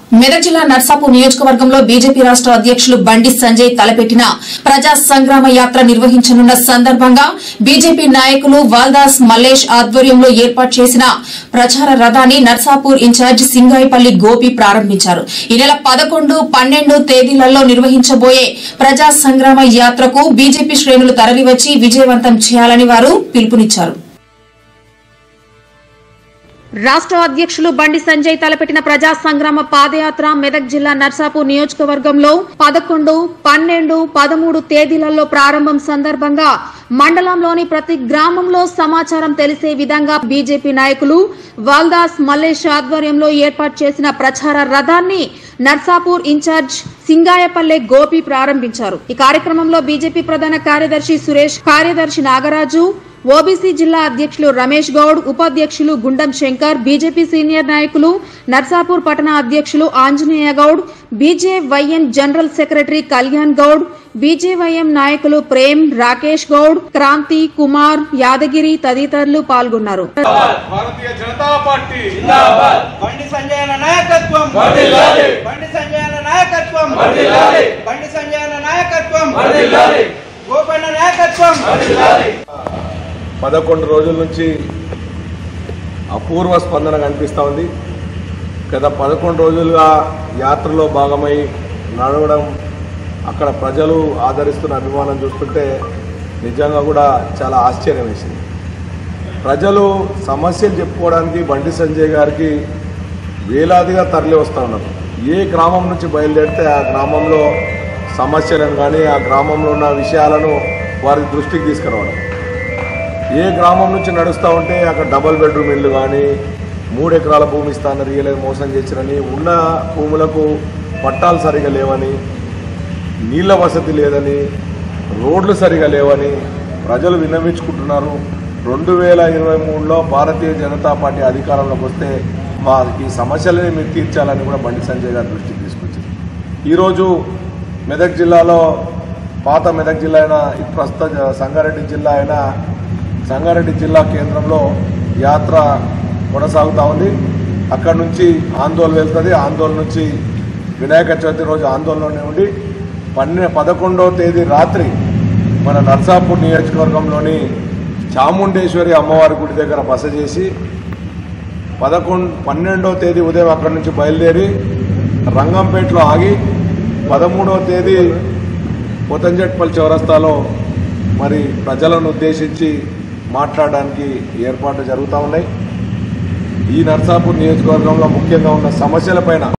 మెదక్ జిల్లా నర్సాపూర్ నియోజకవర్గంలో బీజేపీ రాష్ట అధ్యక్షులు బండి సంజయ్ తలపెట్టిన ప్రజా సంగ్రామ యాత్ర నిర్వహించనున్న సందర్భంగా బీజేపీ నాయకులు వాల్దాస్ మల్లేష్ ఆధ్వర్యంలో ఏర్పాటు చేసిన ప్రచార రథాన్ని నర్సాపూర్ ఇన్ఛార్జ్ సింగాయిపల్లి గోపి ప్రారంభించారు ఈ నెల పదకొండు పన్నెండు తేదీలలో నిర్వహించబోయే ప్రజా సంగ్రామ యాత్రకు బీజేపీ శ్రేణులు తరలివచ్చి విజయవంతం చేయాలని వారు పిలుపునిచ్చారు రాష్ట్ర అధ్యక్షులు బండి సంజయ్ తలపెట్టిన ప్రజా సంగ్రామ పాదయాత్ర మెదక్ జిల్లా నర్సాపూర్ నియోజకవర్గంలో పదకొండు పన్నెండు పదమూడు తేదీలలో ప్రారంభం సందర్భంగా మండలంలోని ప్రతి గ్రామంలో సమాచారం తెలిసే విధంగా బీజేపీ నాయకులు వాల్దాస్ మల్లేష్ ఆధ్వర్యంలో ఏర్పాటు చేసిన ప్రచార రథాన్ని నర్సాపూర్ ఇన్ఛార్జ్ సింగాయపల్లె గోపి ప్రారంభించారు ఈ కార్యక్రమంలో బీజేపీ ప్రధాన కార్యదర్శి సురేష్ కార్యదర్శి నాగరాజు ఓబీసీ జిల్లా అధ్యక్షులు రమేష్ గౌడ్ ఉపాధ్యక్షులు గుండం శంకర్ బీజేపీ సీనియర్ నాయకులు నర్సాపూర్ పట్టణ అధ్యక్షులు Anjaneya Goud BJYM general secretary Kalyan Goud BJYM నాయకులు ప్రేమ్ రాకేష్ గౌడ్ క్రాంతి కుమార్ యాదగిరి తదితరులు పాల్గొన్నారు భారతీయ జనతా పార్టీ బండి సంజయన నాయకత్వం వర్ధిల్లాలి. బండి సంజయన నాయకత్వం వర్ధిల్లాలి. బండి సంజయన నాయకత్వం వర్ధిల్లాలి. గోపన్న నాయకత్వం పదకొండు రోజుల నుంచి అపూర్వ స్పందన కనిపిస్తూ ఉంది గత పదకొండు రోజులుగా యాత్రలో భాగమై నడవడం అక్కడ ప్రజలు ఆదరిస్తున్న అభిమానం చూస్తుంటే నిజంగా కూడా చాలా ఆశ్చర్యం వేసింది ప్రజలు సమస్యలు చెప్పుకోవడానికి బండి సంజయ్ గారికి వేలాదిగా తరలి వస్తూ ఉన్నారు ఏ గ్రామం నుంచి బయలుదేరితే ఆ గ్రామంలో సమస్యలను కానీ ఆ గ్రామంలో ఉన్న విషయాలను వారి దృష్టికి తీసుకురావడం ఏ గ్రామం నుంచి నడుస్తూ ఉంటే అక్కడ డబుల్ బెడ్రూమ్ ఇల్లు కానీ మూడు ఎకరాల భూమి ఇస్తానని రియలైజ్ మోసం చేసిరని ఉన్న భూములకు పట్టాలు సరిగా లేవని నీళ్ళ వసతి లేదని రోడ్లు సరిగా లేవని ప్రజలు విన్నవించుకుంటున్నారు రెండు వేల ఇరవై మూడులో భారతీయ జనతా పార్టీ అధికారంలోకి వస్తే మా ఈ సమస్యలని మీరు తీర్చాలని కూడా బండి సంజయ్ గారి దృష్టికి తీసుకొచ్చింది ఈరోజు మెదక్ జిల్లాలో పాత మెదక్ జిల్లా అయినా ఇప్పుడు ప్రస్తుత జ- సంగారెడ్డి జిల్లా అయినా సంగారెడ్డి జిల్లా కేంద్రంలో యాత్ర కొనసాగుతూ ఉంది అక్కడ నుంచి ఆందోళన వెళ్తుంది ఆందోళన నుంచి వినాయక చవితి రోజు ఆందోళనలోనే ఉండి పన్నె పదకొండవ తేదీ రాత్రి మన నర్సాపూర్ నియోజకవర్గంలోని చాముండేశ్వరి అమ్మవారి గుడి దగ్గర బస చేసి పదకొండు పన్నెండవ తేదీ ఉదయం అక్కడి నుంచి బయలుదేరి రంగంపేటలో ఆగి పదమూడవ తేదీ పోతంజెట్పల్లి చౌరస్తాలో మరి ప్రజలను ఉద్దేశించి మాట్లాడడానికి ఏర్పాట్లు జరుగుతూ ఉన్నాయి ఈ నర్సాపూర్ నియోజకవర్గంలో ముఖ్యంగా ఉన్న సమస్యలపైన